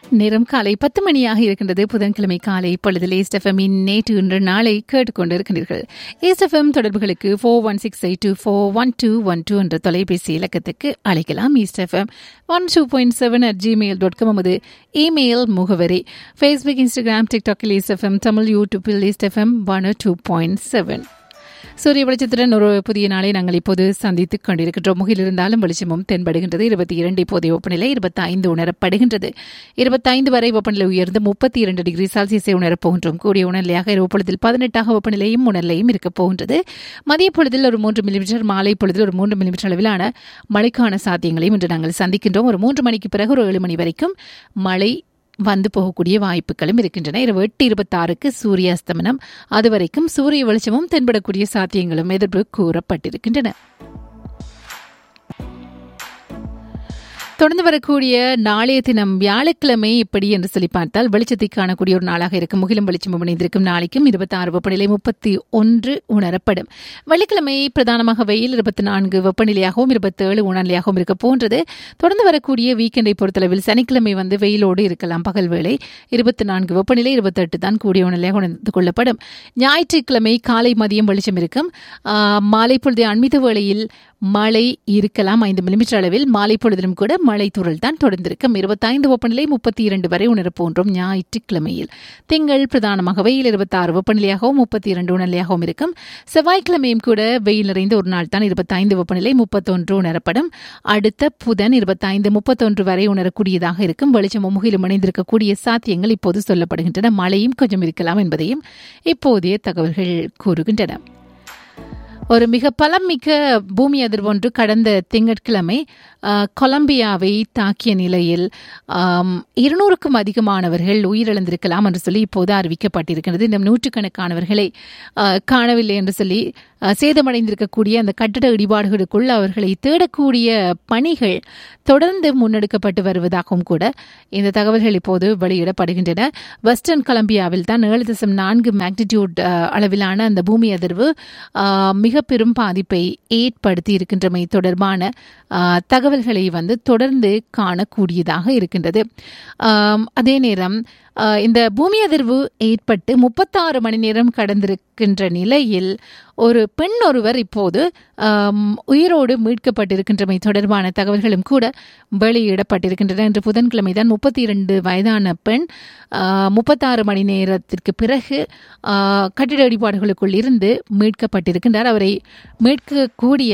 நேரம் காலை பத்து மணியாக இருக்கின்றது புதன்கிழமை காலை பொழுதில் ஏஸ்டெஃபமின் நேற்று இன்று நாளை கேட்டுக்கொண்டிருக்கிறீர்கள் ஏஸ்டெஃபம் தொடர்புகளுக்கு four one six eight two four one two one two என்ற தொலைபேசி இலக்கத்துக்கு அழைக்கலாம் East FM one two point seven at Gmail dot com நமது இமெயில் முகவரி ஃபேஸ்புக் இன்ஸ்டாகிராம் டிக்டாக்கில் ஈஸ்டெஃபம் தமிழ் யூடியூப்பில் East FM one two point seven சூரிய வெளிச்சத்துடன் ஒரு புதிய நாளை நாங்கள் இப்போது சந்தித்துக் கொண்டிருக்கின்றோம் முகில் இருந்தாலும் வெளிச்சமும் தென்படுகின்றது இருபத்தி இரண்டு இப்போதைய வெப்பநிலை இருபத்தி ஐந்து உணரப்படுகின்றது இருபத்தைந்து வரை வெப்பநிலை உயர்ந்து முப்பத்தி இரண்டு டிகிரி செல்சியஸை உணரப் போகின்றோம் கூடிய உணர்நிலையாக இரவு பொழுதில் பதினெட்டாக வெப்பநிலையும் உணர்நிலையும் இருக்கப் போகின்றது மதிய பொழுதில் ஒரு மூன்று மில்லிமீட்டர் மாலை பொழுதில் ஒரு மூன்று மில்லிமீட்டர் அளவிலான மழைக்கான சாத்தியங்களையும் இன்று நாங்கள் சந்திக்கின்றோம் ஒரு மூன்று மணிக்கு பிறகு ஒரு ஏழு மணி வரைக்கும் மழை வந்து போகக்கூடிய வாய்ப்புகளும் இருக்கின்றன இரவு எட்டு இருபத்தாறுக்கு சூரிய அஸ்தமனம் அதுவரைக்கும் சூரிய வெளிச்சமும் தென்படக்கூடிய சாத்தியங்களும் எதிர்ப்பு கூறப்பட்டிருக்கின்றன தொடர்ந்து வரக்கூடிய நாளைய தினம் வியாழக்கிழமை இப்படி என்று சொல்லி பார்த்தால் வெளிச்சத்தை காணக்கூடிய ஒரு நாளாக இருக்கும் முகிலும் வெளிச்சம் இணைந்திருக்கும் நாளைக்கும் இருபத்தி ஆறு வெப்பநிலை முப்பத்தி ஒன்று உணரப்படும் வெள்ளிக்கிழமை பிரதானமாக வெயில் இருபத்தி நான்கு வெப்பநிலையாகவும் இருபத்தி ஏழு உணர்நிலையாகவும் இருக்க போன்றது தொடர்ந்து வரக்கூடிய வீக்கெண்டை பொறுத்தளவில் சனிக்கிழமை வந்து வெயிலோடு இருக்கலாம் பகல் வேளை இருபத்தி நான்கு வெப்பநிலை இருபத்தெட்டு தான் கூடிய உணர்நிலையாக உணர்ந்து கொள்ளப்படும் ஞாயிற்றுக்கிழமை காலை மதியம் வெளிச்சம் இருக்கும் மாலை பொழுது அண்மித்த வேளையில் மழை இருக்கலாம் ஐந்து மில்லிமீட்டர் அளவில் மாலை பொழுதிலும் கூட மழை துறல் தான் தொடர்ந்திருக்கும் இருபத்தைந்து வெப்பநிலை முப்பத்தி இரண்டு வரை உணரப்போன்றோம் ஞாயிற்றுக்கிழமையில் திங்கள் பிரதானமாக வெயில் இருபத்தாறு வெப்பநிலையாகவும் முப்பத்தி இரண்டு உணர்நிலையாகவும் இருக்கும் செவ்வாய்க்கிழமையும் கூட வெயில் நிறைந்த ஒரு நாள் தான் இருபத்தைந்து வெப்பநிலை முப்பத்தொன்று உணரப்படும் அடுத்த புதன் இருபத்தைந்து முப்பத்தொன்று வரை உணரக்கூடியதாக இருக்கும் வெளிச்சமும் முகிலும் இணைந்திருக்கக்கூடிய சாத்தியங்கள் இப்போது சொல்லப்படுகின்றன மழையும் கொஞ்சம் இருக்கலாம் என்பதையும் இப்போதைய தகவல்கள் கூறுகின்றன ஒரு மிக பலமிக்க பூமி அதிர்வு ஒன்று கடந்த திங்கட்கிழமை கொலம்பியாவை தாக்கிய நிலையில் இருநூறுக்கும் அதிகமானவர்கள் உயிரிழந்திருக்கலாம் என்று சொல்லி இப்போது அறிவிக்கப்பட்டிருக்கிறது இந்த நூற்றுக்கணக்கானவர்களை காணவில்லை என்று சொல்லி சேதமடைந்திருக்கக்கூடிய அந்த கட்டட இடிபாடுகளுக்குள் அவர்களை தேடக்கூடிய பணிகள் தொடர்ந்து முன்னெடுக்கப்பட்டு வருவதாகவும் கூட இந்த தகவல்கள் இப்போது வெளியிடப்படுகின்றன வெஸ்டர்ன் கொலம்பியாவில் தான் ஏழு தசம் நான்கு மேக்னிடியூட் அளவிலான அந்த பூமி அதிர்வு மிக பெரும் பாதிப்பை ஏற்படுத்தி இருக்கின்றமை தொடர்பான தகவல்களை வந்து தொடர்ந்து காணக்கூடியதாக இருக்கின்றது அதே நேரம் இந்த பூமி அதிர்வு ஏற்பட்டு முப்பத்தாறு மணி நேரம் கடந்திருக்கின்ற நிலையில் ஒரு பெண் ஒருவர் இப்போது உயிரோடு மீட்கப்பட்டிருக்கின்றமை தொடர்பான தகவல்களும் கூட வெளியிடப்பட்டிருக்கின்றன இன்று புதன்கிழமை தான் முப்பத்தி இரண்டு வயதான பெண் முப்பத்தாறு மணி நேரத்திற்கு பிறகு கட்டிட இடிபாடுகளுக்குள் இருந்து மீட்கப்பட்டிருக்கின்றார் அவரை மீட்கக்கூடிய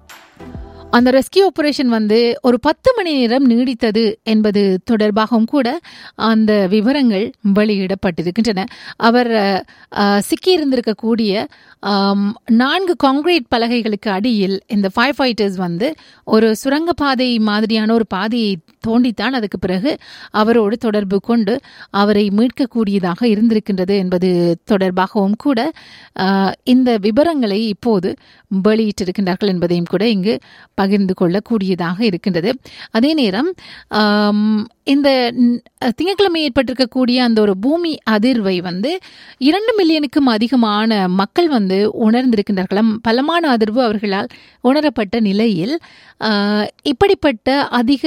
அந்த ரெஸ்கியூ ஆபரேஷன் வந்து ஒரு பத்து மணி நேரம் நீடித்தது என்பது தொடர்பாகவும் கூட அந்த விவரங்கள் வெளியிடப்பட்டிருக்கின்றன அவர் சிக்கியிருந்திருக்கக்கூடிய நான்கு காங்கிரீட் பலகைகளுக்கு அடியில் இந்த ஃபயர் ஃபைட்டர்ஸ் வந்து ஒரு சுரங்கப்பாதை மாதிரியான ஒரு பாதையை தோண்டித்தான் அதுக்கு பிறகு அவரோடு தொடர்பு கொண்டு அவரை மீட்கக்கூடியதாக இருந்திருக்கின்றது என்பது தொடர்பாகவும் கூட இந்த விவரங்களை இப்போது வெளியிட்டிருக்கின்றார்கள் என்பதையும் கூட இங்கு பகிர்ந்து கொள்ளக்கூடியதாக இருக்கின்றது அதே நேரம் இந்த திங்கட்கிழமை ஏற்பட்டிருக்கக்கூடிய அந்த ஒரு பூமி அதிர்வை வந்து இரண்டு மில்லியனுக்கும் அதிகமான மக்கள் வந்து உணர்ந்திருக்கின்றார்களாம் பலமான அதிர்வு அவர்களால் உணரப்பட்ட நிலையில் இப்படிப்பட்ட அதிக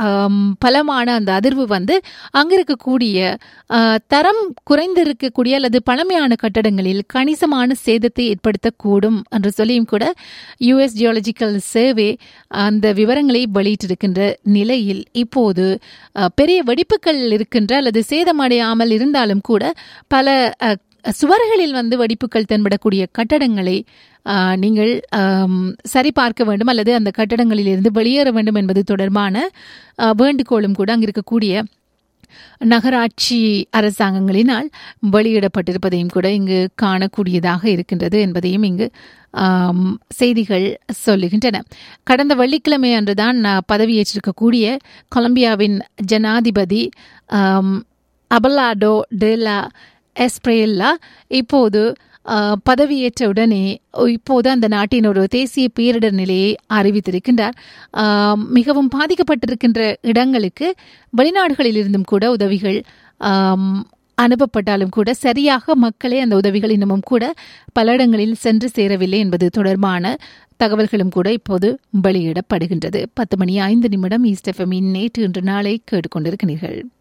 பலமான அந்த அதிர்வு வந்து அங்க இருக்கக்கூடிய தரம் குறைந்திருக்கக்கூடிய அல்லது பழமையான கட்டடங்களில் கணிசமான சேதத்தை ஏற்படுத்தக்கூடும் என்று சொல்லியும் கூட யுஎஸ் ஜியாலஜிக்கல் சர்வே அந்த விவரங்களை வெளியிட்டிருக்கின்ற நிலையில் இப்போது பெரிய வெடிப்புகள் இருக்கின்ற அல்லது சேதமடையாமல் இருந்தாலும் கூட பல சுவர்களில் வந்து வெடிப்புகள் தென்படக்கூடிய கட்டடங்களை நீங்கள் சரிபார்க்க வேண்டும் அல்லது அந்த கட்டடங்களில் இருந்து வெளியேற வேண்டும் என்பது தொடர்பான வேண்டுகோளும் கூட அங்கு இருக்கக்கூடிய நகராட்சி அரசாங்கங்களினால் வெளியிடப்பட்டிருப்பதையும் கூட இங்கு காணக்கூடியதாக இருக்கின்றது என்பதையும் இங்கு செய்திகள் சொல்லுகின்றன கடந்த வெள்ளிக்கிழமை அன்றுதான் பதவியேற்றிருக்கக்கூடிய கொலம்பியாவின் ஜனாதிபதி அபலாடோ டெலா எஸ்பிரேல்லா இப்போது பதவியேற்ற உடனே இப்போது அந்த நாட்டின் ஒரு தேசிய பேரிடர் நிலையை அறிவித்திருக்கின்றார் மிகவும் பாதிக்கப்பட்டிருக்கின்ற இடங்களுக்கு வெளிநாடுகளில் இருந்தும் கூட உதவிகள் அனுப்பப்பட்டாலும் கூட சரியாக மக்களே அந்த உதவிகள் இன்னமும் கூட பல இடங்களில் சென்று சேரவில்லை என்பது தொடர்பான தகவல்களும் கூட இப்போது வெளியிடப்படுகின்றது பத்து மணி ஐந்து நிமிடம் ஈஸ்ட் எஃப்எம்மின் நேற்று இன்று நாளை கேட்டுக்கொண்டிருக்கிறீர்கள்